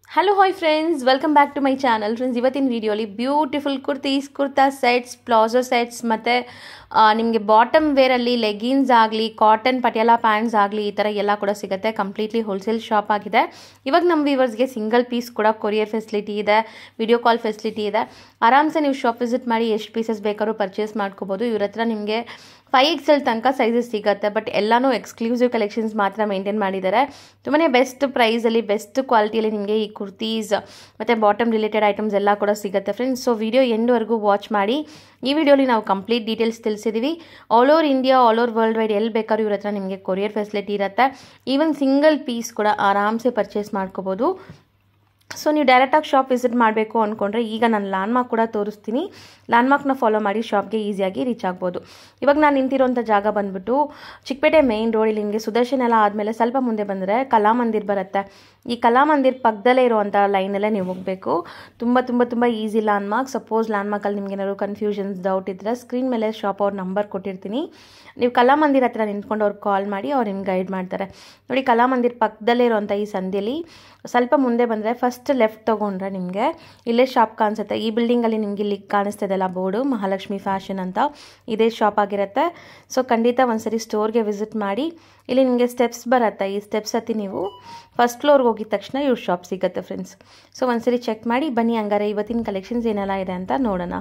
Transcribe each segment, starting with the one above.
Hello hi friends welcome back to my channel friends ಇವತ್ತಿನ ವಿಡಿಯೋಲಿ beautiful kurtis kurta sets palazzo sets ಮತ್ತು ನಿಮಗೆ bottom ವೇರಲ್ಲಿ ಲೆಗಿನ್ಸ್ ಆಗಲಿ ಕಾಟನ್ ಪಟಿಯಾಲ ಪ್ಯಾಂಟ್ಸ್ ಆಗಲಿ ಈ ಥರ ಎಲ್ಲ ಕೂಡ ಸಿಗುತ್ತೆ ಕಂಪ್ಲೀಟ್ಲಿ ಹೋಲ್ಸೇಲ್ ಶಾಪ್ ಆಗಿದೆ ಇವಾಗ ನಮ್ಮ ವ್ಯೂವರ್ಸ್ಗೆ ಸಿಂಗಲ್ ಪೀಸ್ ಕೂಡ ಕೊರಿಯರ್ ಫೆಸಿಲಿಟಿ ಇದೆ ವಿಡಿಯೋ ಕಾಲ್ ಫೆಸಿಲಿಟಿ ಇದೆ ಆರಾಮ್ಸೆ ನೀವು ಶಾಪ್ ವಿಸಿಟ್ ಮಾಡಿ ಎಷ್ಟು ಪೀಸಸ್ ಬೇಕಾದ್ರೂ ಪರ್ಚೇಸ್ ಮಾಡ್ಕೋಬೋದು ಇವ್ರ ಹತ್ರ ನಿಮಗೆ ಫೈ ಎಕ್ಸ್ ಎಲ್ ತನಕ ಸೈಜಸ್ ಸಿಗುತ್ತೆ ಬಟ್ ಎಲ್ಲನೂ ಎಕ್ಸ್ಕ್ಲೂಸಿವ್ ಕಲೆಕ್ಷನ್ಸ್ ಮಾತ್ರ ಮೇಂಟೈನ್ ಮಾಡಿದ್ದಾರೆ ತುಂಬಾ ಬೆಸ್ಟ್ ಪ್ರೈಸಲ್ಲಿ ಬೆಸ್ಟ್ ಕ್ವಾಲಿಟಿಯಲ್ಲಿ ನಿಮಗೆ ಈ ಕುರ್ತೀಸ್ ಮತ್ತು ಬಾಟಮ್ ರಿಲೇಟೆಡ್ ಐಟಮ್ಸ್ ಎಲ್ಲ ಕೂಡ ಸಿಗುತ್ತೆ ಫ್ರೆಂಡ್ಸ್ ಸೊ ವಿಡಿಯೋ ಎಂಡ್ವರೆಗೂ ವಾಚ್ ಮಾಡಿ ಈ ವಿಡಿಯೋಲಿ ನಾವು ಕಂಪ್ಲೀಟ್ ಡೀಟೇಲ್ಸ್ ತಿಳಿಸಿದ್ದೀವಿ all over India all over world wide ಎಲ್ಲಿ ಬೇಕಾದ್ರೂ ಇವ್ರ ಹತ್ರ ನಿಮಗೆ ಕೊರಿಯರ್ ಫೆಸಿಲಿಟಿ ಇರುತ್ತೆ ಈವನ್ ಸಿಂಗಲ್ ಪೀಸ್ ಕೂಡ ಆರಾಮ್ಸೆ ಪರ್ಚೇಸ್ ಮಾಡ್ಕೋಬೋದು ಸೊ ನೀವು ಡೈರೆಕ್ಟಾಗಿ ಶಾಪ್ ವಿಸಿಟ್ ಮಾಡಬೇಕು ಅಂದ್ಕೊಂಡ್ರೆ ಈಗ ನಾನು ಲ್ಯಾಂಡ್ಮಾರ್ಕ್ ಕೂಡ ತೋರಿಸ್ತೀನಿ ಲ್ಯಾಂಡ್ಮಾರ್ಕ್ನ ಫಾಲೋ ಮಾಡಿ ಶಾಪ್ಗೆ ಈಸಿಯಾಗಿ ರೀಚ್ ಆಗ್ಬೋದು ಇವಾಗ ನಾನು ನಿಂತಿರೋಂಥ ಜಾಗ ಬಂದ್ಬಿಟ್ಟು ಚಿಕ್ಕಪೇಟೆ ಮೇಯ್ನ್ ರೋಡ್ ಇಲ್ಲಿ ನಿಮಗೆ ಸುದರ್ಶನ್ ಎಲ್ಲ ಆದಮೇಲೆ ಸ್ವಲ್ಪ ಮುಂದೆ ಬಂದರೆ ಕಲಾಮಂದಿರ್ ಬರುತ್ತೆ ಈ ಕಲಾಮಂದಿರ್ ಪಕ್ಕದಲ್ಲೇ ಇರುವಂಥ ಲೈನಲ್ಲೇ ನೀವು ಹೋಗಬೇಕು ತುಂಬ ತುಂಬ ತುಂಬ ಈಸಿ ಲ್ಯಾಂಡ್ಮಾರ್ಕ್ ಸಪೋಸ್ ಲ್ಯಾಂಡ್ಮಾರ್ಕಲ್ಲಿ ನಿಮ್ಗೆ ಏನಾದ್ರು ಕನ್ಫ್ಯೂಷನ್ಸ್ ಡೌಟ್ ಇದ್ದರೆ ಸ್ಕ್ರೀನ್ ಮೇಲೆ ಶಾಪ್ ಅವ್ರ ನಂಬರ್ ಕೊಟ್ಟಿರ್ತೀನಿ ನೀವು ಕಲಾಮಂದಿರ್ ಹತ್ರ ನಿಂತ್ಕೊಂಡು ಅವ್ರಿಗೆ ಕಾಲ್ ಮಾಡಿ ಅವ್ರು ನಿಮ್ಗೆ ಗೈಡ್ ಮಾಡ್ತಾರೆ ನೋಡಿ ಕಲಾಮಂದಿರ್ ಪಕ್ಕದಲ್ಲೇ ಇರುವಂಥ ಈ ಸಂಧಿಯಲ್ಲಿ ಸ್ವಲ್ಪ ಮುಂದೆ ಬಂದರೆ ಫಸ್ಟ್ ಲೆಫ್ಟ್ ತೊಗೊಂಡ್ರೆ ನಿಮಗೆ ಇಲ್ಲೇ ಶಾಪ್ ಕಾಣಿಸುತ್ತೆ ಈ ಬಿಲ್ಡಿಂಗಲ್ಲಿ ನಿಮ್ಗೆ ಇಲ್ಲಿ ಕಾಣಿಸ್ತಿದೆಲ್ಲ ಬೋರ್ಡು ಮಹಾಲಕ್ಷ್ಮಿ ಫ್ಯಾಷನ್ ಅಂತ ಇದೇ ಶಾಪ್ ಆಗಿರುತ್ತೆ ಸೊ ಖಂಡಿತ ಒಂದ್ಸರಿ ಸ್ಟೋರ್ಗೆ ವಿಸಿಟ್ ಮಾಡಿ ಇಲ್ಲಿ ನಿಮಗೆ ಸ್ಟೆಪ್ಸ್ ಬರುತ್ತೆ ಈ ಸ್ಟೆಪ್ಸ್ ಹತ್ತಿ ನೀವು ಫಸ್ಟ್ ಫ್ಲೋರ್ಗೆ ಹೋಗಿದ ತಕ್ಷಣ ಇವ್ರ ಶಾಪ್ ಸಿಗುತ್ತೆ ಫ್ರೆಂಡ್ಸ್ ಸೊ ಒಂದ್ಸರಿ ಚೆಕ್ ಮಾಡಿ ಬನ್ನಿ ಹಂಗಾರೆ ಇವತ್ತಿನ ಕಲೆಕ್ಷನ್ಸ್ ಏನೆಲ್ಲ ಇದೆ ಅಂತ ನೋಡೋಣ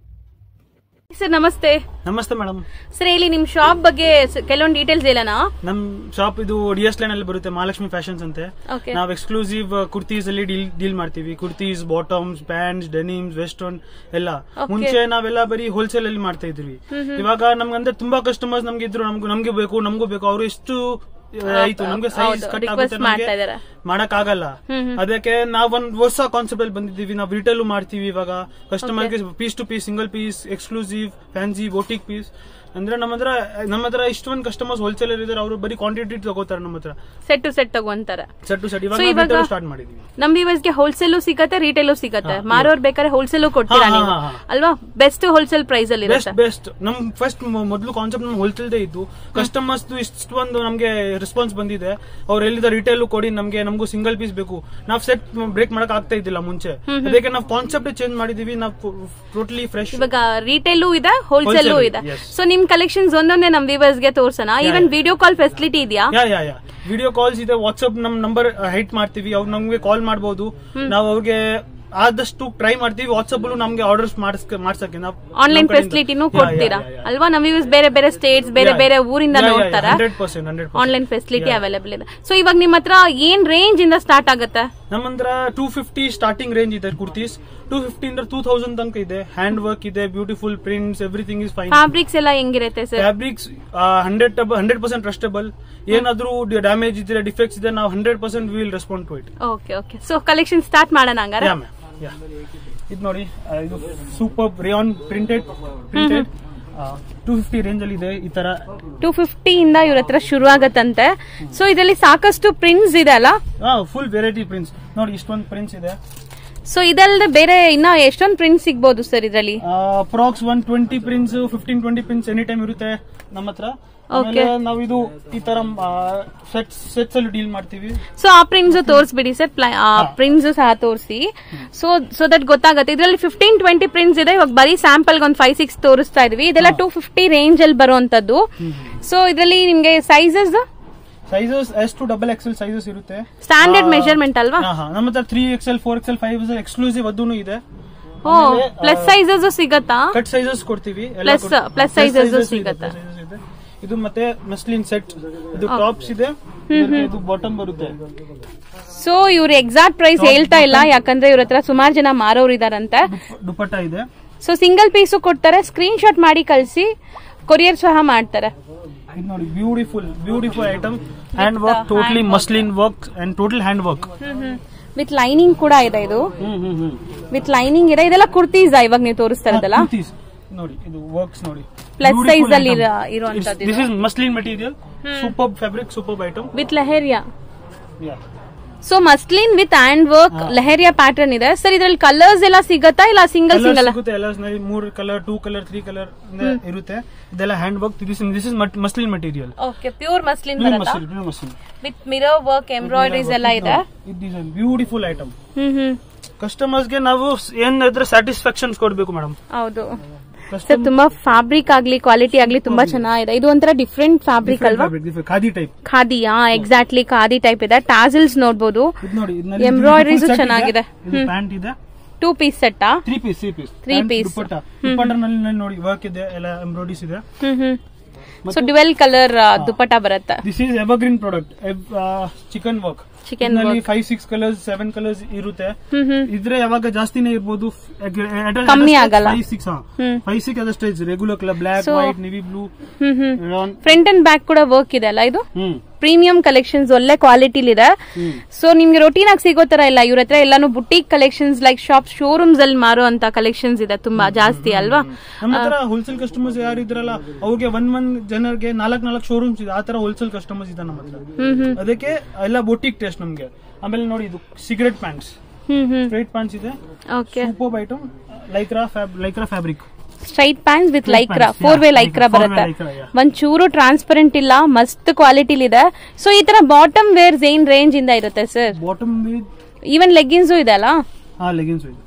ಸರ್ ನಮಸ್ತೆ ನಮಸ್ತೆ ಮೇಡಮ್ ಸರ್ ಇಲ್ಲಿ ನಿಮ್ ಶಾಪ್ ಬಗ್ಗೆ ಸ- ಕೆಲವೊಂದು ಡೀಟೇಲ್ಸ್ ಹೇಳೋಣ ನಮ್ ಶಾಪ್ ಇದು ಡಿ ಎಸ್ ಲೈನ್ ಅಲ್ಲಿ ಬರುತ್ತೆ ಮಹಾಲಕ್ಷ್ಮಿ ಫ್ಯಾಷನ್ಸ್ ಅಂತೆ ಓಕೆ ನಾವು ಎಕ್ಸ್ಕ್ಲೂಸಿವ್ ಕುರ್ತೀಸ್ ಅಲ್ಲಿ ಡೀಲ್ ಡೀಲ್ ಮಾಡ್ತೀವಿ kurtis bottoms pants denims western ಎಲ್ಲ ಮುಂಚೆ ನಾವೆಲ್ಲ ಬರೀ ಹೋಲ್ಸೇಲ್ ಅಲ್ಲಿ ಮಾಡ್ತಾ ಇದ್ವಿ ಇವಾಗ ನಮ್ಗಂದ್ರೆ ತುಂಬಾ ಕಸ್ಟಮರ್ಸ್ ನಮ್ಗೆ ಇದ್ರು ನಮ್ಗೆ ನಮ್ಗೆ ಬೇಕು ನಮಗೂ ಬೇಕು ಅವರು ಎಷ್ಟು ಆಯ್ತು ನಮ್ಗೆ ಸೈಜ್ ಕಟ್ request ಆಗುತ್ತೆ ಮಾಡ್ತಾ ನಮ್ಗೆ ಇದಾರೆ. ಮಾಡಕ್ ಆಗಲ್ಲ ಅದಕ್ಕೆ ನಾವೊಂದ್ ಹೊಸ ಕಾನ್ಸೆಪ್ಟ್ ಅಲ್ಲಿ ಬಂದಿದ್ದೀವಿ ನಾವು ರಿಟೇಲ್ ಮಾಡ್ತೀವಿ ಇವಾಗ ಕಸ್ಟಮರ್ಗೆ piece to piece single piece exclusive fancy boutique piece ಅಂದ್ರೆ ನಮ್ಮ ಹತ್ರ ನಮ್ಮ ಹತ್ರ ಇಷ್ಟೊಂದು ಕಸ್ಟಮರ್ಸ್ ಹೋಲ್ಸೇಲರ್ ಇದಾರೆ ಅವರು ಬರೀ ಕ್ವಾಂಟಿಟಿ ತಗೋತಾರೆ ನಮ್ಮ ಹತ್ರ ಸೆಟ್ ಟು ಸೆಟ್ ತಗೊಂತಾರೆ ಸೆಟ್ ಟು ಸೆಟ್ So, ಇವಾಗ- ಇವಾಗ ಸ್ಟಾರ್ಟ್ ಮಾಡಿದೀವಿ ನಮ್ ಗೆ ಹೋಲ್ಸೇಲು ಸಿಗತ್ತೆ ರಿಟೇಲು ಸಿಗತ್ತೆ ಮಾರೋರ್ ಬೇಕಾದ್ರೆ ಹೋಲ್ಸೇಲು ಕೊಡ್ತೀರಾ ಹಾ, ನೀವು ಹಾ, ಹಾ. ಅಲ್ವಾ ಬೆಸ್ಟ್ ಹೋಲ್ಸೇಲ್ ಪ್ರೈಸ್ ಅಲ್ಲಿ ಬೆಸ್ಟ್ ಇರುತ್ತೆ ಬೆಸ್ಟ್ ನಮ್ ಫಸ್ಟ್ ಮೊದಲು ಕಾನ್ಸೆಪ್ಟ್ ನಮ್ ಹೋಲ್ಸೇಲ್ದೇ ಇದ್ದು ಕಸ್ಟಮರ್ಸ್ ಇಷ್ಟೊಂದು ನಮ್ಗೆ ರೆಸ್ಪಾನ್ಸ್ ಬಂದಿದೆ ಅವ್ರು ಎಲ್ಲಿದ ರಿಟೇಲ್ ಕೊಡಿ ನಮ್ಗೆ ನಮಗೂ ಸಿಂಗಲ್ ಪೀಸ್ ಬೇಕು ನಾವ್ ಸೆಟ್ ಬ್ರೇಕ್ ಮಾಡಕ್ ಆಗ್ತಾ ಇದ್ದಿಲ್ಲ ಮುಂಚೆ ಅದಕ್ಕೆ ನಾವು ಕಾನ್ಸೆಪ್ಟ್ ಚೇಂಜ್ ಮಾಡಿದೀವಿ ನಾವು ಟೋಟಲಿ ಫ್ರೆಶ್ ಇವಾಗ ರಿಟೇಲು ಇದೆ ಹೋಲ್ಸೇಲು Wholesale, ಇದೆ yes. ಸೊ ನಿಮ್ ಕಲೆಕ್ಷನ್ಸ್ ಒಂದೊಂದೇ ನಮ್ viewers ಗೆ ತೋರ್ಸೋಣ ಈವನ್ ವಿಡಿಯೋ ಕಾಲ್ ಫೆಸಿಲಿಟಿ ಇದೆಯಾ yeah yeah yeah video calls ಇದೆ ವಾಟ್ಸ್ಆಪ್ ನಮ್ ನಂಬರ್ ಹೈಟ್ ಮಾಡ್ತೀವಿ ಅವ್ರು ನಮ್ಗೆ ಕಾಲ್ ಮಾಡಬಹುದು ನಾವು ಅವ್ರಿಗೆ ಆದಷ್ಟು ಟ್ರೈ ಮಾಡ್ತೀವಿ ವಾಟ್ಸ್ಆಪ್ ಅಲ್ಲೂ ನಮ್ಗೆ ಆರ್ಡರ್ಸ್ ಮಾಡ್ಸಕ್ಕೆ ನಾವು ಆನ್ಲೈನ್ ಫೆಸಿಲಿಟಿನೂ ಕೊಡ್ತೀರಾ ಅಲ್ವಾ ನಮ್ viewers ಬೇರೆ ಬೇರೆ ಸ್ಟೇಟ್ಸ್ ಬೇರೆ ಬೇರೆ ಊರಿಂದ ನೋಡ್ತಾರ hundred percent hundred online facility available ಇದೆ ಸೊ ಇವಾಗ ನಿಮ್ ಹತ್ರ ಏನ್ ರೇಂಜ್ ಇಂದ ಸ್ಟಾರ್ಟ್ ಆಗುತ್ತೆ ನಮ್ಮಂದ್ರ ಟೂ ಫಿಫ್ಟಿ ಸ್ಟಾರ್ಟಿಂಗ್ ರೇಂಜ್ ಇದೆ ಕುರ್ತೀಸ್ ಟೂ ಫಿಫ್ಟಿ ಇಂದ ಟೂ ತೌಸಂಡ್ ತನಕ ಇದೆ ಹ್ಯಾಂಡ್ ವರ್ಕ್ ಇದೆ beautiful prints everything is fine fabrics ಎಲ್ಲ ಹೆಂಗಿರುತ್ತೆ sir fabrics hundred hundred percent trustable ಏನಾದ್ರೂ ಡ್ಯಾಮೇಜ್ ಇದ್ರೆ ಡಿಫೆಕ್ಟ್ಸ್ ಇದೆ ನಾವು hundred percent will respond to it okay okay so collection start ಮಾಡೋಣ ಹಂಗಾರೆ ಯಾ ಮ್ಯಾಮ್ ಯಾ ಇದು ನೋಡಿ ಆ, ಇದು super rayon printed printed two fifty range ಅಲ್ಲಿ ಇದೆ ಈ ತರ ಟೂ ಫಿಫ್ಟಿ ಇಂದ ಇವ್ರ ಹತ್ರ ಶುರು ಆಗತ್ತಂತೆ ಸೊ ಇದರಲ್ಲಿ ಸಾಕಷ್ಟು ಪ್ರಿಂಟ್ಸ್ ಇದೆ ಅಲ್ಲ ಫುಲ್ ವೆರೈಟಿ ಪ್ರಿಂಟ್ಸ್ ನೋಡಿ ಇಷ್ಟೊಂದು ಪ್ರಿಂಟ್ಸ್ ಇದೆ ಸೊ ಇದಲ್ಲದೆ ಬೇರೆ ಇನ್ನ ಎಷ್ಟೊಂದು ಪ್ರಿಂಟ್ಸ್ ಸಿಗ್ಬೋದು ಸರ್ ಇದರಲ್ಲಿ approx one twenty prints fifteen twenty prints any time ಇರುತ್ತೆ ನಮ್ಮ ಹತ್ರ ಆಮೇಲೆ ನಾವು ಇದು ಈ ತರ ಸೆಟ್ಸ್ ಸೆಟ್ಸ್ ಅಲ್ಲಿ ಡೀಲ್ ಮಾಡ್ತೀವಿ ಸೊ ಆ ಪ್ರಿಂಟ್ಸ್ ತೋರಿಸ್ಬಿಡಿ ಸರ್ ಪ್ರಿಂಟ್ಸ್ ಸಹ ತೋರಿಸಿ ಸೊ ಸೊ ದಟ್ ಗೊತ್ತಾಗುತ್ತೆ ಇದರಲ್ಲಿ ಫಿಫ್ಟೀನ್ ಟ್ವೆಂಟಿ ಪ್ರಿಂಟ್ಸ್ ಇದೆ ಇವಾಗ ಬರೀ ಸ್ಯಾಂಪಲ್ ಒಂದು ಫೈವ್ ಸಿಕ್ಸ್ ತೋರಿಸ್ತಾ ಇದೀವಿ ಇದೆಲ್ಲ ಟೂ ಫಿಫ್ಟಿ ರೇಂಜ್ ಅಲ್ಲಿ ಬರುವಂತದ್ದು ಸೊ ಇದರಲ್ಲಿ ನಿಮ್ಗೆ sizes sizes S to double XL sizes ಇರುತ್ತೆ ಸ್ಟ್ಯಾಂಡರ್ಡ್ ಮೆಜರ್ಮೆಂಟ್ ಅಲ್ವಾ ಹಾ, ಹಾ. ನಮ್ಮ ಹತ್ರ three XL four XL five XL exclusive ಅದೂ ಇದೆ ಓ ಪ್ಲಸ್ ಸೈಜಸ್ ಸಿಗತ್ತಾ ಕಟ್ ಸೈಜಸ್ ಕೊಡ್ತೀವಿ ಎಲ್ಲ Plus- ಕೊಡ್ತೀವಿ. plus Plus sizes sizes ಇದೆ, ಸಿಗತ್ತೆ. plus sizes ಇದೆ. ಇದು ಮತ್ತೆ ಮಸ್ಲಿನ್ ಸೆಟ್ ಇದು ಟಾಪ್ಸ್ ಇದೆ ಇದಕ್ಕೆ ಇದು ಬಾಟಮ್ ಬರುತ್ತೆ ಸೊ ಇವ್ರು ಎಕ್ಸಾಕ್ಟ್ ಪ್ರೈಸ್ ಹೇಳ್ತಾ ಇಲ್ಲ ಯಾಕಂದ್ರೆ ಇವ್ರ ಹತ್ರ ಸುಮಾರು ಜನ ಮಾರೋರು ಇದಾರಂತೆ ದುಪ್ಪ- ದುಪಟ್ಟ ಇದೆ ಸೊ ಸಿಂಗಲ್ ಪೀಸು ಕೊಡ್ತಾರೆ ಸ್ಕ್ರೀನ್ ಶಾಟ್ ಮಾಡಿ ಕಳಿಸಿ ಕೊರಿಯರ್ ಸಹ ಮಾಡ್ತಾರೆ ಇದು ನೋಡಿ beautiful beautiful item hand work totally muslin work and total hand work with lining ಕೂಡ ಇದೆ ಇದು ವಿತ್ ಲೈನಿಂಗ್ ಇದೆ ಇದೆಲ್ಲ ಕುರ್ತೀಸ್ ಇವಾಗ ನೀವು ತೋರಿಸ್ತಾ ಇರೋದಲ್ಲ ನೋಡಿ ಇದು ವರ್ಕ್ಸ್ ನೋಡಿ ಪ್ಲಸ್ ಸೈಜ್ ಅಲ್ಲಿ ಇರುವಂತದ್ದು this is muslin material super fabric super item with leheriya so muslin with hand work lehariya pattern ಇದೆ ಸರ್ ಇದ್ರಲ್ಲಿ ಕಲರ್ಸ್ ಎಲ್ಲ ಸಿಗತ್ತಾ ಇಲ್ಲ ಸಿಂಗಲ್ ಕಲರ್ ಸಿಂಗಲ್ ಸಿಗುತ್ತೆ ಎಲ್ಲ ನಲ್ಲಿ ಮೂರ್ colour two colour three colour ಇರುತ್ತೆ ಇದೆಲ್ಲ hand work this is muslin material okay pure muslin pure ಬರುತ್ತಾ muslin pure muslin with mirror work embroideries ಎಲ್ಲ ಇದೆ ಇದು design beautiful item hmm hmm customers ಗೆ ನಾವು ಏನ್ ಇದ್ರೆ ಸ್ಯಾಟಿಸ್ಫ್ಯಾಕ್ಷನ್ಸ್ ಕೊಡ್ಬೇಕು ಮೇಡಮ್ ಹೌದು ಸರ್ ತುಂಬಾ ಫ್ಯಾಬ್ರಿಕ್ ಆಗ್ಲಿ ಕ್ವಾಲಿಟಿ ಆಗ್ಲಿ ತುಂಬಾ ಚೆನ್ನಾಗಿದೆ ಇದು ಒಂಥರ ಡಿಫ್ರೆಂಟ್ ಫ್ಯಾಬ್ರಿಕ್ ಅಲ್ವಾ ಖಾದಿ ಟೈಪ್ ಖಾದಿ ಹಾ ಎಕ್ಸಾಕ್ಟ್ಲಿ ಖಾದಿ ಟೈಪ್ ಇದೆ ಟಾಸಲ್ಸ್ ನೋಡ್ಬೋದು ಇದು ನೋಡಿ Embroideries ಚೆನ್ನಾಗಿದೆ. ಪ್ಯಾಂಟ್ ಇದೆ ಟೂ ಪೀಸ್ ಸೆಟ್ಟಾ three piece three piece Three piece. Dupatta ದುಪ್ಪಟ್ಟನಲ್ಲಿ ನೋಡಿ ವರ್ಕ್ ಇದೆ ಎಲ್ಲ ಎಂಬ್ರಾಯ್ಡರೀಸ್ ಇದೆ hmm hmm so dual colour dupatta ಬರುತ್ತೆ this is evergreen product chikan work Chicken ನಲ್ಲಿ five six colours seven colours ಇರುತ್ತೆ ಹ್ಮ್ ಹ್ಮ್ ಇದ್ರೆ ಯಾವಾಗ ಜಾಸ್ತಿನೇ ಇರ್ಬೋದು ಕಮ್ಮಿ ಆಗಲ್ಲ. Five six hmm. Five six ಅದಷ್ಟೇ regular colour black So- white navy blue hmm hmm front and back ಕೂಡ ವರ್ಕ್ ಇದೆ ಅಲ್ಲ ಇದು ಹ್ಮ್ ಪ್ರೀಮಿಯಂ ಕಲೆಕ್ಷನ್ಸ್ ಒಳ್ಳೆ ಕ್ವಾಲಿಟಿಲಿದೆ ಸೊ ನಿಮ್ಗೆ ರೊಟೀನ್ ಆಗಿ ಸಿಗೋ ತರ ಇಲ್ಲ ಇವ್ರ ಹತ್ರ ಎಲ್ಲಾನು boutique collections like shop showrooms ಅಲ್ಲಿ ಮಾರೋ ಅಂತ ಕಲೆಕ್ಷನ್ಸ್ ಇದೆ ತುಂಬಾ ಜಾಸ್ತಿ ಅಲ್ವಾ ನಮ್ಮ ಹತ್ರ ಹೋಲ್ಸೇಲ್ ಕಸ್ಟಮರ್ಸ್ ಯಾರು ಇದ್ರಲ್ಲ ಅವ್ರಿಗೆ ಒಂದ್ ಒಂದ್ ಜನರಿಗೆ ನಾಲ್ಕ್ ನಾಲ್ಕು ಶೋರೂಮ್ಸ್ ಇದೆ ಆ ತರ ಹೋಲ್ಸೇಲ್ ಕಸ್ಟಮರ್ಸ್ ಇದೆ ನಮ್ಮ ಹತ್ರ ಹ್ಮ್ ಹ್ಮ್ ಅದಕ್ಕೆ ಎಲ್ಲ ಬೊಟಿಕ್ ಟೆಸ್ಟ್ ನಮ್ಗೆ ಆಮೇಲೆ ನೋಡಿ ಇದು cigarette pants hmm hmm straight pants ಇದೆ okay super item Lycra Lycra fabric straight pant with Straight Lycra pants, four way yeah, Lycra four way ಬರುತ್ತೆ lycra, yeah. ಒಂದ್ ಚೂರು ಟ್ರಾನ್ಸ್ಪರೆಂಟ್ ಇಲ್ಲ ಮಸ್ತ್ ಕ್ವಾಲಿಟಿಲಿದೆ ಸೊ ಈ ತರ ಬಾಟಮ್ ವೇರ್ಸ್ ಏನ್ ರೇಂಜ್ ಇಂದ ಇರುತ್ತೆ sir bottom with even leggings ಇದೆ ಅಲ್ಲ ಹಾ ಲೆಗಿನ್ಸ್ ಇದೆ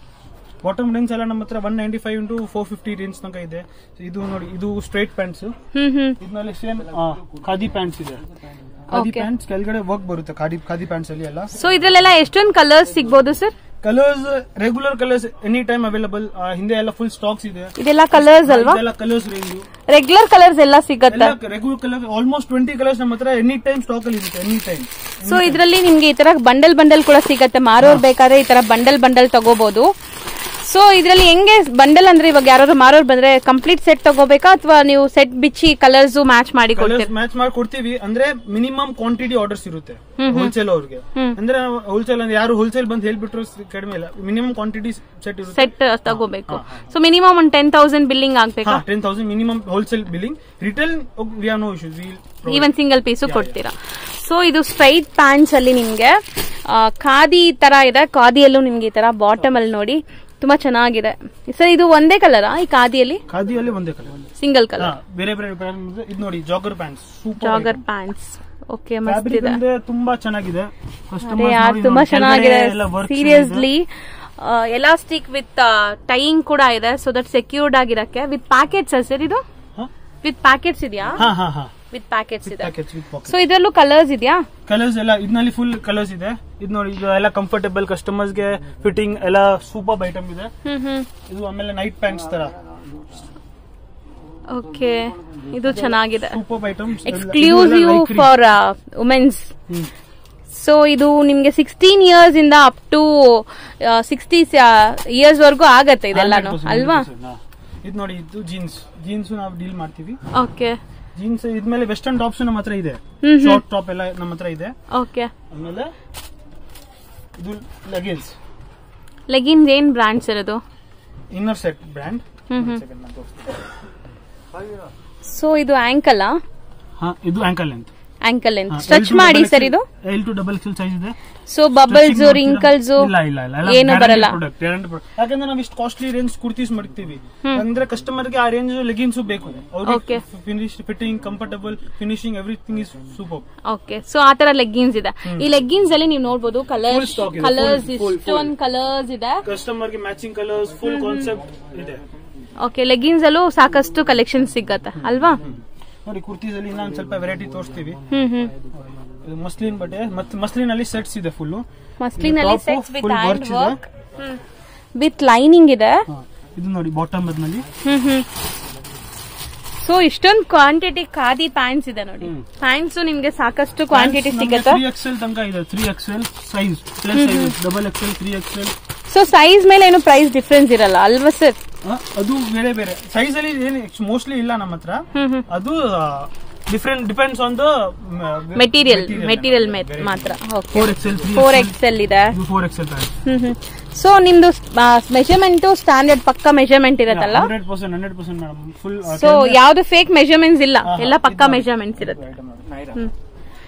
ಬಾಟಮ್ ರೇಂಜ್ ಎಲ್ಲ ನಮ್ಮ ಹತ್ರ one ninety five into four fifty range ತನಕ ಇದೆ ಇದು ನೋಡಿ ಇದು ಸ್ಟ್ರೈಟ್ ಪ್ಯಾಂಟ್ಸ್ ಹ್ಮ್ ಹ್ಮ್ ಇದ್ರಲ್ಲಿ ಸೇಮ್ ಖಾದಿ ಪ್ಯಾಂಟ್ಸ್ ಇದೆ ಖಾದಿ Okay. ಪ್ಯಾಂಟ್ಸ್ ಕೆಳಗಡೆ ವರ್ಕ್ ಬರುತ್ತೆ ಖಾದಿ ಖಾದಿ ಪ್ಯಾಂಟ್ಸ್ ಅಲ್ಲಿ ಎಲ್ಲ ಸೊ ಇದ್ರಲ್ಲೆಲ್ಲ ಎಷ್ಟೊಂದು ಕಲರ್ಸ್ ಸಿಗ್ಬೋದು sir colours regular colours any time available ಹಿಂದೆ ಎಲ್ಲ ಫುಲ್ ಸ್ಟಾಕ್ಸ್ ಇದೆ ಇದೆಲ್ಲ ಕಲರ್ಸ್ ಅಲ್ವಾ ಇದೆಲ್ಲ ಕಲರ್ಸ್ ರೇಂಜ್ ರೆಗ್ಯುಲರ್ ಕಲರ್ಸ್ ಎಲ್ಲ ಸಿಗತ್ತೆ ಎಲ್ಲ regular colour almost twenty colours ನಮ್ಮ ಹತ್ರ ಎನಿ ಟೈಮ್ ಸ್ಟಾಕ್ ಅಲ್ಲಿ ಇರುತ್ತೆ ಎನಿ ಟೈಮ್ ಸೊ ಇದರಲ್ಲಿ ನಿಮ್ಗೆ ಈ ತರ ಬಂಡಲ್ ಬಂಡಲ್ ಕೂಡ ಸಿಗತ್ತೆ ಮಾರೋರ್ ಬೇಕಾದ್ರೆ ಈ ತರ ಬಂಡಲ್ ಬಂಡಲ್ ತಗೋಬಹುದು ಸೊ ಇದರಲ್ಲಿ ಹೆಂಗೆ ಬಂಡಲ್ ಅಂದ್ರೆ ಇವಾಗ ಯಾರು ಮಾರೋರ್ ಬಂದ್ರೆ ಕಂಪ್ಲೀಟ್ ಸೆಟ್ ತಗೋಬೇಕಾ ಅಥವಾ ನೀವು ಸೆಟ್ ಬಿಚ್ಚಿ ಕಲರ್ಸ್ ಮ್ಯಾಚ್ ಮಾಡಿ ಕಲರ್ಸ್ ಕೊಡ್ತೀರಾ ಮ್ಯಾಚ್ ಮಾಡಿ ಕೊಡ್ತೀವಿ ಅಂದ್ರೆ ಮಿನಿಮಮ್ ಕ್ವಾಂಟಿಟಿ ಆರ್ಡರ್ಸ್ ಇರುತ್ತೆ ಹೋಲ್ಸೇಲ್ ಅವ್ರಿಗೆ ಅಂದ್ರೆ ಹೋಲ್ಸೇಲ್ ಅಂದ್ರೆ ಯಾರು ಹೋಲ್ಸೇಲ್ ಬಂದು ಹೇಳ್ಬಿಟ್ರು ಕಡಿಮೆ ಇಲ್ಲ ಮಿನಿಮಮ್ ಕ್ವಾಂಟಿಟಿ ಸೆಟ್ ಇರುತ್ತೆ ಸೆಟ್ ತಗೋಬೇಕು ಸೊ ಮಿನಿಮಮ್ ಒಂದ್ ಟೆನ್ ತೌಸಂಡ್ ಬಿಲ್ಲಿಂಗ್ ಆಗ್ಬೇಕಾ ten thousand minimum wholesale billing retail we are no issues we even single piece ಕೊಡ್ತೀರಾ ಸೊ ಇದು ಸ್ಟ್ರೈಟ್ ಪ್ಯಾಂಟ್ಸ್ ಅಲ್ಲಿ ನಿಮ್ಗೆ ಆ, ಖಾದಿ ತರ ಇದೆ ಖಾದಿಯಲ್ಲೂ ನಿಮ್ಗೆ ಈ ತರ ಬಾಟಮ್ ಅಲ್ಲಿ ನೋಡಿ ತುಂಬಾ ಚೆನ್ನಾಗಿದೆ ಸರ್ ಇದು ಒಂದೇ ಕಲರಾ ಈ ಖಾದಿಯಲ್ಲಿ ಖಾದಿಯಲ್ಲಿ ಒಂದೇ ಕಲರ್ ಸಿಂಗಲ್ ಕಲರ್ ಬೇರೆ ಬೇರೆ ಇದು ನೋಡಿ jogger pants super jogger pants okay ಮಸ್ತ್ ಫ್ಯಾಬ್ರಿಕ್ ಇದೆ ಅಂದ್ರೆ ತುಂಬಾ ಚೆನ್ನಾಗಿದೆ ಅದೇ ಯಾರ್ ತುಂಬಾ ಚೆನ್ನಾಗಿದೆ ಸೀರಿಯಸ್ಲಿ ಎಲಾಸ್ಟಿಕ್ ವಿತ್ ಟೈಯಿಂಗ್ ಕೂಡ ಇದೆ ಸೊ ದಟ್ ಸೆಕ್ಯೂರ್ಡ್ ಆಗಿರಕ್ಕೆ ವಿತ್ ಪ್ಯಾಕೆಟ್ಸ್ ಸರ್ ಇದು ವಿತ್ ಪ್ಯಾಕೆಟ್ಸ್ ಇದೆಯಾ ಹಾ ಹಾ ಹಾ ವಿತ್ ಪ್ಯಾಕೆಟ್ಸ್ ಇದೆ ಪ್ಯಾಕೆಟ್ಸ್ ವಿತ್ ಪಾಕೆಟ್ ಸೊ ಇದ್ರಲ್ಲೂ ಕಲರ್ಸ್ ಇದೆಯಾ ಕಲರ್ಸ್ ಎಲ್ಲ ಇದ್ನಲ್ಲಿ ಫುಲ್ ಕಲರ್ಸ್ ಇದೆ ಇದು ನೋಡಿ ಇದು ಎಲ್ಲ ಕಂಫರ್ಟೇಬಲ್ ಕಸ್ಟಮರ್ಸ್ ಗೆ ಫಿಟ್ಟಿಂಗ್ ಎಲ್ಲ ಸೂಪರ್ ಐಟಮ್ ಇದೆ ಹ್ಮ್ ಹ್ಮ್ ಇದು ಆಮೇಲೆ ನೈಟ್ ಪ್ಯಾಂಟ್ಸ್ ತರ ಓಕೆ ಇದು ಚೆನ್ನಾಗಿದೆ super items exclusive for womens so ಇದು ನಿಮ್ಗೆ ಸಿಕ್ಸ್ಟೀನ್ ಇಯರ್ಸ್ ಇಂದ ಅಪ್ ಟು ಸಿಕ್ಸ್ಟಿ ಇಯರ್ಸ್ ವರ್ಗೂ ಆಗತ್ತೆ ಇದೆಲ್ಲಾನು ಅಲ್ವಾ ಇದು ನೋಡಿ ಇದು ಜೀನ್ಸ್ ಜೀನ್ಸ್ ನಾವು ಡೀಲ್ ಮಾಡ್ತೀವಿ ಓಕೆ ಜೀನ್ಸ್ ಇದ್ಮೇಲೆ ವೆಸ್ಟರ್ನ್ ಟಾಪ್ಸ್ ನಮ್ಮ ಹತ್ರ ಇದೆ ಹ್ಮ್ ಹ್ಮ್. ಶಾರ್ಟ್ ಟಾಪ್ ಎಲ್ಲ ನಮ್ಮ ಹತ್ರ ಇದೆ ಓಕೆ ಆಮೇಲೆ ಇದು ಲೆಗಿನ್ಸ್ ಲೆಗಿನ್ಸ್ ಏನ್ ಬ್ರಾಂಡ್ಸ್ ಇರೋದು inner set brand hmm hmm so ಇದು ಆಂಕಲ್ ಹಾ ಇದು ankle length ankle length stretch ಮಾಡಿ ಸರ್ ಇದು L to double XL size ಇದೆ ಸೊ ಬಬಲ್ಸ್ Stretching ಮಾಡ್ತೀರಾ? ರಿಂಕಲ್ಸ್ ಇಲ್ಲ ಇಲ್ಲ ಇಲ್ಲ ಎಲ್ಲ ಏನು guaranteed ಬರಲ್ಲ product, guaranteed product. ಯಾಕಂದ್ರೆ ನಾವು ಇಷ್ಟು ಕಾಸ್ಟ್ಲಿ ರೇಂಜ್ ಕುರ್ತೀಸ್ ಮಾಡ್ತೀವಿ ಅಂದ್ರೆ ಕಸ್ಟಮರ್ ಗೆ ಆ ರೇಂಜ್ ಲೆಗಿನ್ಸ್ ಬೇಕು ಅವ್ರಿಗೆ Okay. Finish fitting comfortable finishing everything is super okay so ಆ ತರ ಲೆಗ್ಗಿನ್ಸ್ ಇದೆ ಈ ಲೆಗ್ಗಿನ್ಸ್ ಅಲ್ಲಿ ನೀವು ನೋಡ್ಬೋದು Full ಕಲರ್ಸ್ stock ಇದೆ, ಕಲರ್ಸ್ full, full, ಇಷ್ಟೊಂದು ಕಲರ್ಸ್ ಇದೆ ಕಸ್ಟಮರ್ ಗೆ ಮ್ಯಾಚಿಂಗ್ ಕಲರ್ಸ್ ಫುಲ್ ಕಾನ್ಸೆಪ್ಟ್ ಇದೆ ಓಕೆ ಲೆಗ್ಗಿನ್ಸ್ ಅಲ್ಲೂ ಸಾಕಷ್ಟು ಕಲೆಕ್ಷನ್ ಸಿಗತ್ತೆ ಅಲ್ವಾ ನೋಡಿ ಕುರ್ತೀಸ್ ಅಲ್ಲಿ ಇನ್ನೊಂದ್ ಸ್ವಲ್ಪ ವೆರೈಟಿ ತೋರಿಸ್ತೀವಿ ಹ್ಮ್ ಹ್ಮ್ ಇದು ಮಸ್ಲಿನ್ ಬಟ್ಟೆ ಮತ್ತೆ ಮಸ್ಲಿನ್ ಅಲ್ಲಿ ಸೆಟ್ಸ್ ಇದೆ ಫುಲ್ ಮಸ್ಲಿನ್ ಅಲ್ಲಿ top sets with full hand works ಇದೆ. ವರ್ಕ್ ವಿತ್ ಲೈನಿಂಗ್ ಇದೆ ಇದು ನೋಡಿ ಬಾಟಮ್ ಬದ್ನಲ್ಲಿ ಹ್ಮ್ ಹ್ಮ್ ಸೊ ಇಷ್ಟೊಂದು ಕ್ವಾಂಟಿಟಿ ಖಾದಿ ಪ್ಯಾಂಟ್ಸ್ ಇದೆ ನೋಡಿ ಪ್ಯಾಂಟ್ಸ್ ನಿಮ್ಗೆ ಸಾಕಷ್ಟು ಕ್ವಾಂಟಿಟಿ ಸಿಗತ್ತೆ ತ್ರೀ ಎಕ್ಸೆಲ್ ತನಕ ಇದೆ three XL size plus size double XL three XL so size ಮೇಲೆ ಏನು ಪ್ರೈಸ್ ಡಿಫ್ರೆನ್ಸ್ ಇರಲ್ಲ ಅಲ್ವಾ ಸರ್ ಅದು ಬೇರೆ ಬೇರೆ ಸೈಜ್ ಅಲ್ಲಿ ಏನು ಮೋಸ್ಟ್ಲಿ ಇಲ್ಲ ನಮ್ಮ ಹತ್ರ ಹ್ಮ್ ಹ್ಮ್ ಅದು different depends on the material material ಮಾತ್ರ okay four XL three four XL ಇದೆ ಇದು four XL hmm hmm so ನಿಮ್ದು ಮೆಜರ್ಮೆಂಟ್ ಸ್ಟ್ಯಾಂಡರ್ಡ್ ಪಕ್ಕ ಮೆಜರ್ಮೆಂಟ್ ಇರತ್ತಲ್ಲ hundred percent hundred percent madam full so ಯಾವ್ದು ಫೇಕ್ ಮೆಜರ್ಮೆಂಟ್ಸ್ ಇಲ್ಲ ಎಲ್ಲ ಪಕ್ಕ ಮೆಜರ್ಮೆಂಟ್ಸ್ ಇರುತ್ತೆ ಹ್ಮ್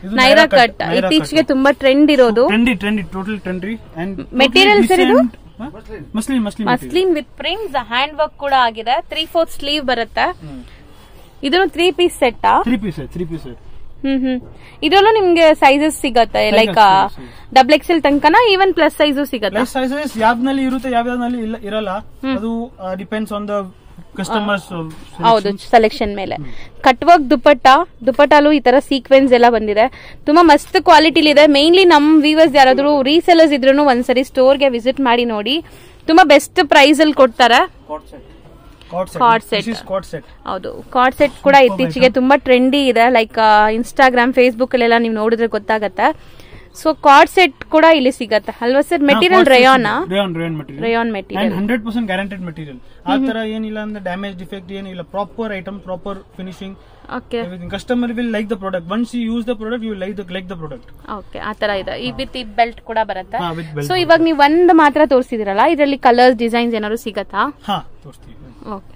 ಇದು Naira Naira cut, cut Naira ಇತ್ತೀಚೆಗೆ cut. ತುಂಬಾ ಟ್ರೆಂಡ್ ಇರೋದು trendy trendy total trendy and Material sir ಇದು? Muslin muslin muslin with prints hand work ಕೂಡ ಆಗಿದೆ ತ್ರೀ ಫೋರ್ತ್ ಸ್ಲೀವ್ ಬರುತ್ತೆ ಇದನ್ನು three piece set three piece three piece hmm hmm ಇದ್ರಲ್ಲೂ ನಿಮ್ಗೆ ಸೈಜಸ್ ಸಿಗತ್ತೆ ಲೈಕ್ ಸಿಗುತ್ತೆ, ಡಬಲ್ ಎಕ್ಸೆಲ್ ತನಕನ ಈವನ್ ಪ್ಲಸ್ ಸೈಜು ಸಿಗತ್ತೆ ಪ್ಲಸ್ ಸೈಜಸ್ ಯಾವ್ದ್ನಲ್ಲಿ ಇರುತ್ತೆ ಯಾವ್ಯಾವ್ದ್ನಲ್ಲಿ ಇಲ್ಲ ಇರಲ್ಲ ಅದು ಡಿಪೆಂಡ್ಸ್ ಆನ್ ದ ಕಸ್ಟಮರ್ಸ್ ಹೌದು ಸೆಲೆಕ್ಷನ್ ಮೇಲೆ ಕಟ್ ವರ್ಕ್ ದುಪಟ್ಟ ದುಪಟ್ಟಲು ಈ ತರ ಸೀಕ್ವೆನ್ಸ್ ಎಲ್ಲ ಬಂದಿದೆ ತುಂಬಾ ಮಸ್ತ್ ಕ್ವಾಲಿಟಿಲಿ ಇದೆ ಮೇನ್ಲಿ ನಮ್ ವ್ಯೂವರ್ಸ್ ಯಾರಾದ್ರೂ ರೀಸೆಲರ್ಸ್ ಇದ್ರು ಒಂದ್ಸರಿ ಸ್ಟೋರ್ಗೆ ವಿಸಿಟ್ ಮಾಡಿ ನೋಡಿ ತುಂಬಾ ಬೆಸ್ಟ್ ಪ್ರೈಸ್ ಅಲ್ಲಿ ಕೊಡ್ತಾರೆ cot Cot set set. Is cot set ಹೌದು ಕಾರ್ಡ್ ಸೆಟ್ ಕೂಡ ಇತ್ತೀಚೆಗೆ ತುಂಬಾ ಟ್ರೆಂಡಿ ಇದೆ ಲೈಕ್ ಇನ್ಸ್ಟಾಗ್ರಾಮ್ ಫೇಸ್ಬುಕ್ ಅಲ್ಲೆಲ್ಲ ನೀವು ನೋಡಿದ್ರೆ ಗೊತ್ತಾಗತ್ತೆ ಸೊ ಕಾರ್ಡ್ ಸೆಟ್ ಕೂಡ ಇಲ್ಲಿ ಸಿಗತ್ತೆ ಅಲ್ವಾ sir material rayon rayon rayon material rayon and material hundred percent guaranteed material ಆ ತರ ಏನಿಲ್ಲ ಅಂದ್ರೆ ಡ್ಯಾಮೇಜ್ ಡಿಫೆಕ್ಟ್ ಏನಿಲ್ಲ proper item proper finishing okay everything customer will like the product once you use the product you like the like the product okay ಆ ತರ ಇದೆ ಈ with ಈ ಬೆಲ್ಟ್ ಕೂಡ ಬರುತ್ತೆ ಹಾ ವಿತ್ ಬೆಲ್ ಸೊ ಇವಾಗ ನೀವು ಒಂದ್ ಮಾತ್ರ ತೋರಿಸಿದಿರಲ್ಲ ಇದರಲ್ಲಿ ಕಲರ್ಸ್ ಡಿಸೈನ್ಸ್ ಏನಾದ್ರು ಸಿಗತ್ತಾ ಹಾ ತೋರಿಸ್ತೀವಿ ಓಕೆ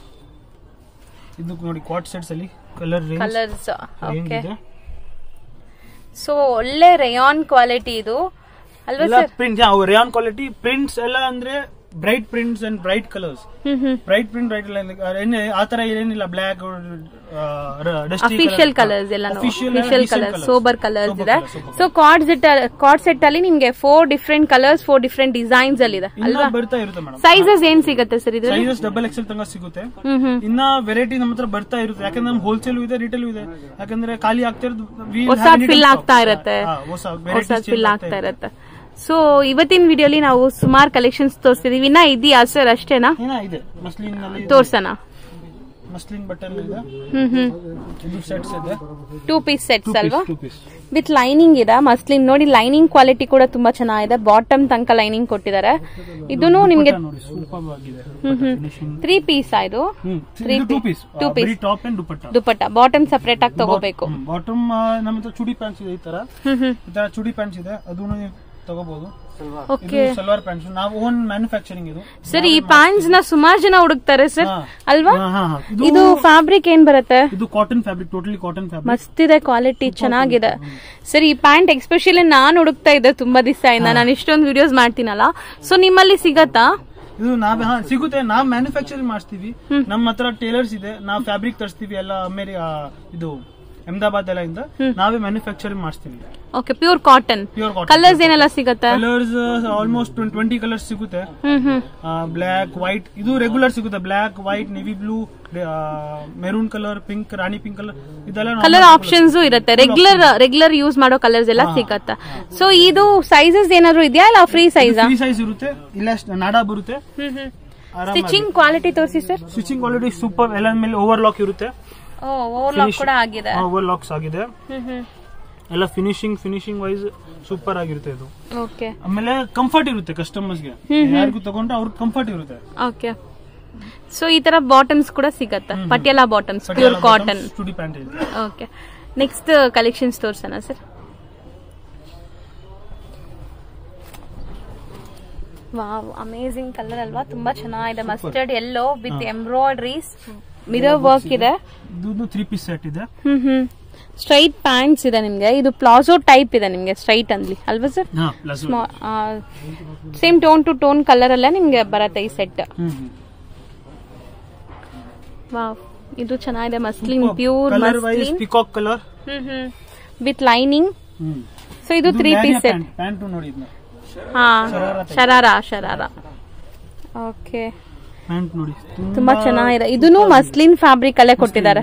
ಇದು ನೋಡಿ ಕ್ವಾಟ್ ಸೆಟ್ಸ್ ಅಲ್ಲಿ colour range colours range okay ಇದೆ ಸೊ ಒಳ್ಳೆ ರೇಯಾನ್ ಕ್ವಾಲಿಟಿ ಇದು ಅಲ್ವಾ ಎಲ್ಲ sir print rayon quality prints ಎಲ್ಲ ಅಂದ್ರೆ bright prints and bright colours hmm hmm bright print bright ಏನೇ ಆ ತರ ಏನಿಲ್ಲ ಬ್ಲಾಕ್ ಅಫಿಷಿಯಲ್ ಕಲರ್ಸ್ ಎಲ್ಲ ಅಫಿಷಿಯಲ್ ಕಲರ್ಸ್ ಸೋಬರ್ ಕಲರ್ಸ್ ಇದೆ so cord set cord set ಅಲ್ಲಿ ನಿಮ್ಗೆ four different colours four different designs ಅಲ್ಲಿ ಇದೆ ಇನ್ನ ಅಲ್ವಾ ಬರ್ತಾ ಇರುತ್ತೆ ಮೇಡಮ್ ಸೈಜಸ್ ಏನ್ ಸಿಗತ್ತೆ ಸರ್ ಇದ್ರಲ್ಲಿ ಸೈಜಸ್ ಡಬಲ್ ಎಕ್ಸೆಲ್ ತನಕ ಸಿಗುತ್ತೆ ಹ್ಮ್ ಹ್ಮ್ ಇನ್ನ ವೆರೈಟಿ ನಮ್ಮ ಹತ್ರ ಬರ್ತಾ ಇರುತ್ತೆ ಯಾಕಂದ್ರೆ ನಮ್ ಹೋಲ್ಸೇಲ್ ಇದೆ ರಿಟೇಲ್ ಇದೆ ಯಾಕಂದ್ರೆ ಖಾಲಿ ಆಗ್ತಾ ಇರೋದು we ಹೊಸ have needed ಫಿಲ್ stock. ಆಗ್ತಾ ಇರತ್ತೆ ಹಾ, ಹೊಸ ಹೊಸ varieties ಫಿಲ್ change ಆಗ್ತಾ ಇರತ್ತೆ ಸೊ ಇವತ್ತಿನ ವಿಡಿಯೋಲಿ ನಾವು ಸುಮಾರು ಕಲೆಕ್ಷನ್ಸ್ ತೋರಿಸ್ತಿದೀವಿ ಇನ್ನ ಇದೆಯಾ ಸರ್ ಅಷ್ಟೇನಾ ಏನ ಇದೆ ಮಸ್ಲಿನ್ ನಲ್ಲಿ ತೋರ್ಸೋಣ ಮಸ್ಲಿನ್ ಬಟನ್ ಇದೆ ಹ್ಮ್ ಹ್ಮ್ ಇದು ಸೆಟ್ಸ್ ಇದೆ ಟೂ ಪೀಸ್ ಸೆಟ್ಸ್ ಅಲ್ವಾ ಟೂ ಪೀಸ್ ವಿತ್ ಲೈನಿಂಗ್ ಇದೆ ಮಸ್ಲಿನ್ ನೋಡಿ ಲೈನಿಂಗ್ ಕ್ವಾಲಿಟಿ ಕೂಡ ತುಂಬಾ ಚೆನ್ನಾಗಿದೆ ಬಾಟಮ್ ತನಕ ಲೈನಿಂಗ್ ಕೊಟ್ಟಿದ್ದಾರೆ ಇದನ್ನು ನಿಮ್ಗೆ ನೋಡಿ ಸೂಪರ್ ಆಗಿದೆ hmm hmm finishing three piece ಇದು hmm Three two piece. Piece Two piece. ಬರೀ top and dupatta dupatta bottom separate ಆಗಿ ತಗೋಬೇಕು ಬಾಟಮ್ ನಮ್ಮ ಹತ್ರ ಚುಡಿ ಪ್ಯಾಂಟ್ಸ್ ಇದೆ ಈ ತರ ಹ್ಮ್ ಹ್ಮ್ ಈ ತರ ಚುಡಿ ಪ್ಯಾಂಟ್ಸ್ ಇದೆ ಅದನ್ನು ನೀವು ತಗೋಬಹುದು ಓಕೆ ಇದು ಸಲ್ವಾರ್ ಪ್ಯಾಂಟ್ಸ್ ನಾವು ಓನ್ ಮ್ಯಾನುಫ್ಯಾಕ್ಚರಿಂಗ್ ಇದು ಸರ್ ಈ ಪ್ಯಾಂಟ್ಸ್ ನ ಸುಮಾರು ಜನ ಹುಡುಕ್ತಾರೆ ಸರ್ ಹಾ. ಅಲ್ವಾ ಹಾ, ಹಾ, ಹಾ. ಇದು ಇದು ಫ್ಯಾಬ್ರಿಕ್ ಏನ್ ಬರುತ್ತೆ ಇದು cotton fabric totally cotton fabric ಮಸ್ತ್ ಇದೆ ಕ್ವಾಲಿಟಿ ಚೆನ್ನಾಗಿದೆ ಸರ್ ಈ ಪ್ಯಾಂಟ್ ಎಕ್ಸ್ಪೆಷಲಿ ನಾನ್ ಹುಡುಕ್ತಾ ಇದ್ದೆ ತುಂಬಾ ದಿವಸ ಇಂದ ನಾನು ಇಷ್ಟೊಂದು ವಿಡಿಯೋಸ್ ಮಾಡ್ತೀನಲ್ಲ ಸೊ ನಿಮ್ಮಲ್ಲಿ ಸಿಗತ್ತಾ ಇದು ನಾವ್ ಹಾ ಸಿಗುತ್ತೆ ನಾವ್ ಮ್ಯಾನುಫ್ಯಾಕ್ಚರಿಂಗ್ ಮಾಡಿಸ್ತೀವಿ ನಮ್ಮ ಹತ್ರ ಟೇಲರ್ಸ್ ಇದೆ ನಾವ್ ಫ್ಯಾಬ್ರಿಕ್ ತರಿಸ್ತೀವಿ ಎಲ್ಲ ಅಮೇರಿ ಆ, ಇದು ಅಹಮದಾಬಾದ್ ಎಲ್ಲ ಇಂದ ನಾವೇ ಮ್ಯಾನುಫ್ಯಾಕ್ಚರಿಂಗ್ ಮಾಡಿಸ್ತೀವಿ okay pure cotton pure cotton colours ಏನೆಲ್ಲ ಸಿಗತ್ತೆ ಕಲರ್ಸ್ ಆಲ್ಮೋಸ್ಟ್ ಟ್ವೆಂಟಿ ಕಲರ್ಸ್ ಸಿಗುತ್ತೆ ಹ್ಮ್ ಹ್ಮ್ ಬ್ಲ್ಯಾಕ್ ವೈಟ್ ಇದು ರೆಗ್ಯುಲರ್ ಸಿಗುತ್ತೆ black white navy blue maroon colour pink rani pink colour ಇದೆಲ್ಲ normal ಕಲರ್ colours. ಆಪ್ಷನ್ಸ್ ಇರುತ್ತೆ ರೆಗ್ಯುಲರ್ ರೆಗ್ಯುಲರ್ ಯೂಸ್ ಮಾಡೋ colours ಎಲ್ಲ ಸಿಗತ್ತೆ ಸೊ ಇದು ಸೈಜಸ್ ಏನಾದ್ರು ಇದೆಯಾ ಇಲ್ಲ ಫ್ರೀ ಸೈಜ್ ಫ್ರೀ ಸೈಜ್ ಇರುತ್ತೆ ಇಲ್ಲ st- ನಾಡಾ ಬರುತ್ತೆ ಸ್ಟಿಚಿಂಗ್ ಕ್ವಾಲಿಟಿ ತೋರಿಸಿ ಸರ್ ಸ್ಟಿಚಿಂಗ್ ಕ್ವಾಲಿಟಿ ಸೂಪರ್ ಎಲ್ಲ ಮೇಲೆ ಓವರ್ ಲಾಕ್ ಇರುತ್ತೆ ಓವರ್ಲಾಕ್ ಕೂಡ ಆಗಿದೆ ಓವರ್ ಲಾಕ್ಸ್ ಆಗಿದೆ ಹ್ಮ್ ಹ್ಮ್ ಎಲ್ಲ ಫಿನಿಶಿಂಗ್ ಫಿನಿಶಿಂಗ್ ವೈಸ್ ಸೂಪರ್ ಆಗಿರುತ್ತೆ ಇದು ಓಕೆ ಆಮೇಲೆ ಕಂಫರ್ಟ್ ಇರುತ್ತೆ ಕಸ್ಟಮರ್ಸ್ಗೆ ಯಾರಿಗೂ ತಗೊಂಡ್ರೆ ಅವ್ರಿಗೆ ಕಂಫರ್ಟ್ ಇರುತ್ತೆ ಓಕೆ ಸೊ ಈ ತರ ಬಾಟಮ್ಸ್ ಕೂಡ ಸಿಗತ್ತೆ ಪಟಿಯಾಲ ಬಾಟಮ್ಸ್ ಪ್ಯೂರ್ ಕಾಟನ್ ಸ್ಟುಡಿ ಪ್ಯಾಂಟ್ ಇದೆ ಓಕೆ ನೆಕ್ಸ್ಟ್ ಕಲೆಕ್ಷನ್ಸ್ ತೋರ್ಸೋಣ ಸರ್ ವಾವ್ ಅಮೇಸಿಂಗ್ ಕಲರ್ ಅಲ್ವಾ ತುಂಬಾ ಚೆನ್ನಾಗಿದೆ mustard yellow with embroideries mirror work ಇದೆ ಇದು ತ್ರೀ ಪೀಸ್ ಸೆಟ್ ಇದೆ ಹ್ಮ್ ಹ್ಮ್ ಸ್ಟ್ರೈಟ್ ಪ್ಯಾಂಟ್ಸ್ ಇದೆ ನಿಮ್ಗೆ ಇದು ಪ್ಲಾಜೋ ಟೈಪ್ ಇದೆ ನಿಮ್ಗೆ ಸ್ಟ್ರೈಟ್ ಅಂದ್ಲಿ ಅಲ್ವಾ ಸರ್ ಹಾ plus same tone to tone colour ಅಲ್ಲೇ ನಿಮ್ಗೆ ಬರತ್ತೆ ಈ ಸೆಟ್ ವಾವ್ ಇದು ಚೆನ್ನಾಗಿದೆ muslin pure colour wise muslin peacock colour hmm hmm with lining so ಇದು ತ್ರೀ ಪೀಸ್ ಸೆಟ್ ಪ್ಯಾಂಟ್ ನೋಡಿ ಇದನ್ನ ಹಾ ಶರಾರ ಶರಾರ ಓಕೆ ಪ್ಯಾಂಟ್ ನೋಡಿ ತುಂಬಾ ಚೆನ್ನಾಗಿದೆ ಇದನ್ನು ಮಸ್ಲಿನ್ ಫ್ಯಾಬ್ರಿಕ್ ಅಲ್ಲೇ ಕೊಟ್ಟಿದ್ದಾರೆ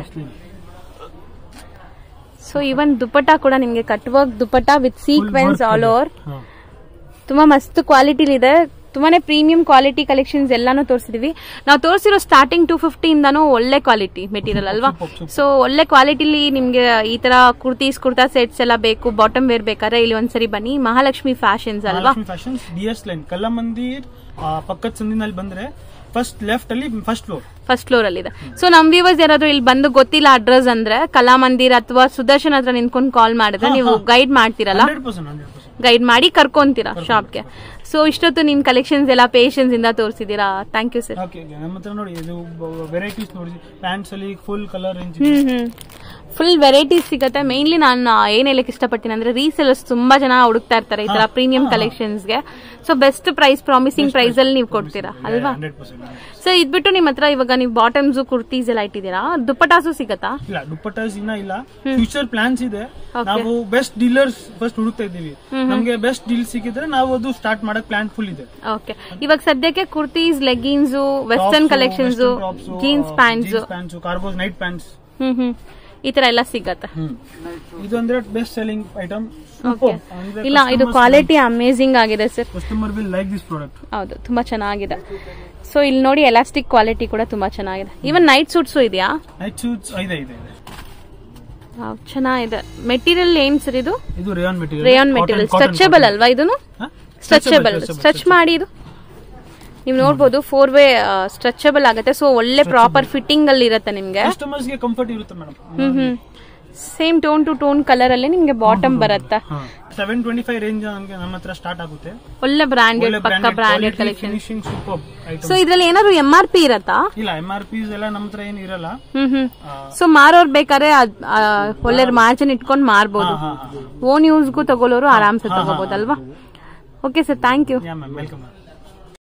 ಸೊ ಇವನ್ ದುಪಟ್ಟ ಕೂಡ ನಿಮ್ಗೆ cut work dupatta with sequins all over ತುಂಬಾ ಮಸ್ತ್ ಕ್ವಾಲಿಟಿಲಿದೆ ತುಂಬಾನೇ ಪ್ರೀಮಿಯಂ ಕ್ವಾಲಿಟಿ ಕಲೆಕ್ಷನ್ಸ್ ಎಲ್ಲಾನು ತೋರಿಸಿದೀವಿ ನಾವು ತೋರಿಸಿರೋ ಸ್ಟಾರ್ಟಿಂಗ್ ಟೂ ಫಿಫ್ಟಿ ಇಂದಾನು ಒಳ್ಳೆ ಕ್ವಾಲಿಟಿ ಮೆಟೀರಿಯಲ್ ಅಲ್ವಾ ಸೊ ಒಳ್ಳೆ ಕ್ವಾಲಿಟಿಲಿ ನಿಮ್ಗೆ ಈ ತರ ಕುರ್ತೀಸ್ ಕುರ್ತಾ ಸೆಟ್ಸ್ ಎಲ್ಲ ಬೇಕು ಬಾಟಮ್ ವೇರ್ ಬೇಕಾದ್ರೆ ಇಲ್ಲಿ ಒಂದ್ಸರಿ ಬನ್ನಿ ಮಹಾಲಕ್ಷ್ಮಿ ಫ್ಯಾಷನ್ಸ್ ಅಲ್ವಾ fashions D S line Kalamandir ಆ, ಪಕ್ಕದ ಸಂದಿನಲ್ಲಿ ಬಂದ್ರೆ ಫಸ್ಟ್ ಲೆಫ್ಟ್ ಅಲ್ಲಿ ಫಸ್ಟ್ ಫ್ಲೋರ್ ಫಸ್ಟ್ ಫ್ಲೋರ್ ಅಲ್ಲಿ ಇದೆ ಸೊ ನಮ್ ವ್ಯೂವರ್ಸ್ ಯಾರಾದ್ರೂ ಇಲ್ಲಿ ಬಂದು ಗೊತ್ತಿಲ್ಲ ಅಡ್ರೆಸ್ ಅಂದ್ರೆ ಕಲಾಮಂದಿರ್ ಅಥವಾ ಸುದರ್ಶನ್ ಹತ್ರ ನಿಂತ್ಕೊಂಡು ಕಾಲ್ ಮಾಡಿದ್ರೆ ನೀವು ಗೈಡ್ ಮಾಡ್ತೀರಲ್ಲ hundred percent hundred percent guide ಮಾಡಿ ಕರ್ಕೊಂತೀರಾ ಶಾಪ್ಗೆ ಸೊ ಇಷ್ಟೊತ್ತು ನಿಮ್ ಕಲೆಕ್ಷನ್ಸ್ ಎಲ್ಲ ಪೇಷನ್ಸ್ ಇಂದ ತೋರಿಸಿದೀರಾ ಥ್ಯಾಂಕ್ ಯು ಸರ್ ಓಕೆ ನಮ್ಮ ಹತ್ರ ನೋಡಿ ಇದು ವೆರೈಟೀಸ್ ನೋಡಿ ಪ್ಯಾಂಟ್ಸ್ ಅಲ್ಲಿ full colour range hmm hmm full varieties ಸಿಗುತ್ತೆ ಮೇನ್ಲಿ ನಾನು ಏನ್ ಹೇಳಕ್ ಇಷ್ಟಪಡ್ತೀನಿ ಅಂದ್ರೆ ರೀಸೆಲರ್ಸ್ ತುಂಬಾ ಜನ ಹುಡುಕ್ತಾ ಇರ್ತಾರೆ ಈ ತರ ಪ್ರೀಮಿಯಂ ಕಲೆಕ್ಷನ್ಸ್ ಗೆ so best price promising price ಅಲ್ಲಿ ನೀವು ಕೊಡ್ತೀರಾ ಅಲ್ವಾ ಹಂಡ್ರೆಡ್ ಪರ್ಸೆಂಟ್ ಸೊ ಇದ್ಬಿಟ್ಟು ನಿಮ್ ಹತ್ರ ಇವಾಗ ನೀವು ಬಾಟಮ್ಸ್ ಕುರ್ತೀಸ್ ಎಲ್ಲ ಇಟ್ಟಿದ್ದೀರಾ ದುಪ್ಪಟಾಸು ಸಿಗತ್ತಾ ಇಲ್ಲ ದುಪ್ಪಟಾಸ್ ಇನ್ನ ಇಲ್ಲ ಫ್ಯೂಚರ್ ಪ್ಲಾನ್ಸ್ ಇದೆ ನಾವು ಬೆಸ್ಟ್ ಡೀಲರ್ಸ್ ಫಸ್ಟ್ ಹುಡುಕ್ತಾ ಇದ್ದೀವಿ ನಮ್ಗೆ ಬೆಸ್ಟ್ ಡೀಲ್ ಸಿಕ್ಕಿದ್ರೆ ನಾವು ಅದು ಸ್ಟಾರ್ಟ್ ಮಾಡಕ್ ಪ್ಲಾನ್ ಫುಲ್ ಇದೆ ಓಕೆ ಇವಾಗ ಸದ್ಯಕ್ಕೆ kurtis leggings western collections jeans pants pants cargos night pants hmm hmm ಈ ತರ ಎಲ್ಲ ಸಿಗತ್ತೆ ಇದು ಅಂದ್ರೆ ಬೆಸ್ಟ್ ಸೆಲ್ಲಿಂಗ್ ಐಟಮ್ ಇಲ್ಲ ಇದು ಕ್ವಾಲಿಟಿ ಅಮೇಸಿಂಗ್ ಆಗಿದೆ sir customer will like this product ಹೌದು ತುಂಬಾ ಚೆನ್ನಾಗಿದೆ ಸೊ ಇಲ್ಲಿ ನೋಡಿ ಎಲಾಸ್ಟಿಕ್ ಕ್ವಾಲಿಟಿ ಕೂಡ ತುಂಬಾ ಚೆನ್ನಾಗಿದೆ ಈವನ್ ನೈಟ್ ಸೂಟ್ಸು ಇದೆಯಾ ನೈಟ್ ಶೂಟ್ಸ್ ಇದೆ ಇದೆ ಇದೆ. ವಾವ್, ಚೆನ್ನಾಗಿದೆ ಮೆಟೀರಿಯಲ್ ಏನ್ ಸರ್ ಇದು ಇದು rayon material rayon material stretchable ಅಲ್ವಾ ಇದನ್ನು ಸ್ಟ್ರೆಚಬಲ್ ಸ್ಟ್ರೆಚ್ ಮಾಡಿ ಇದು ನೀವು ನೋಡ್ಬೋದು ಫೋರ್ ವೇ ಸ್ಟ್ರೆಚಬಲ್ ಆಗುತ್ತೆ ಸೊ ಒಳ್ಳೆ ಪ್ರಾಪರ್ ಫಿಟ್ಟಿಂಗ್ ಅಲ್ಲಿ ಇರುತ್ತೆ ನಿಮ್ಗೆ ಕಸ್ಟಮರ್ಸ್ ಗೆ ಕಂಫರ್ಟ್ ಇರುತ್ತೆ madam hmm hmm same tone to tone colour ಅಲ್ಲಿ ನಿಮ್ಗೆ ಬಾಟಮ್ ಬರುತ್ತೆ ಸೆವೆನ್ ಟ್ವೆಂಟಿ ಫೈವ್ ರೇಂಜ್ ನಮ್ಗೆ ನಮ್ಮ ಹತ್ರ ಸ್ಟಾರ್ಟ್ ಆಗುತ್ತೆ ಒಳ್ಳೆ ಬ್ರಾಂಡೆಡ್ ಒಳ್ಳೆ ಪಕ್ಕ branded collection finishing super item so ಇದ್ರಲ್ಲಿ ಏನಾದ್ರು ಎಂ ಆರ್ ಪಿ ಇರತ್ತಾ ಇಲ್ಲ ಎಂ ಆರ್ ಪಿಸ್ ಎಲ್ಲ ನಮ್ಮ ಹತ್ರ ಏನ್ ಇರಲ್ಲ ಹ್ಮ್ ಹ್ಮ್ ಸೊ ಮಾರೋರ್ ಬೇಕಾದ್ರೆ ಅದ್- ಆ, ಒಳ್ಳೆ ಮಾರ್ಜಿನ್ ಇಟ್ಕೊಂಡು ಮಾರ್ಬೋದು ಹಾ ಹಾ ಓನ್ ಯೂಸ್ಗೂ ತಗೊಳ್ಳೋರು ಆರಾಮ್ಸೆ ತಗೋಬಹುದಲ್ವಾ okay sir thank you yeah ma'am welcome ma'am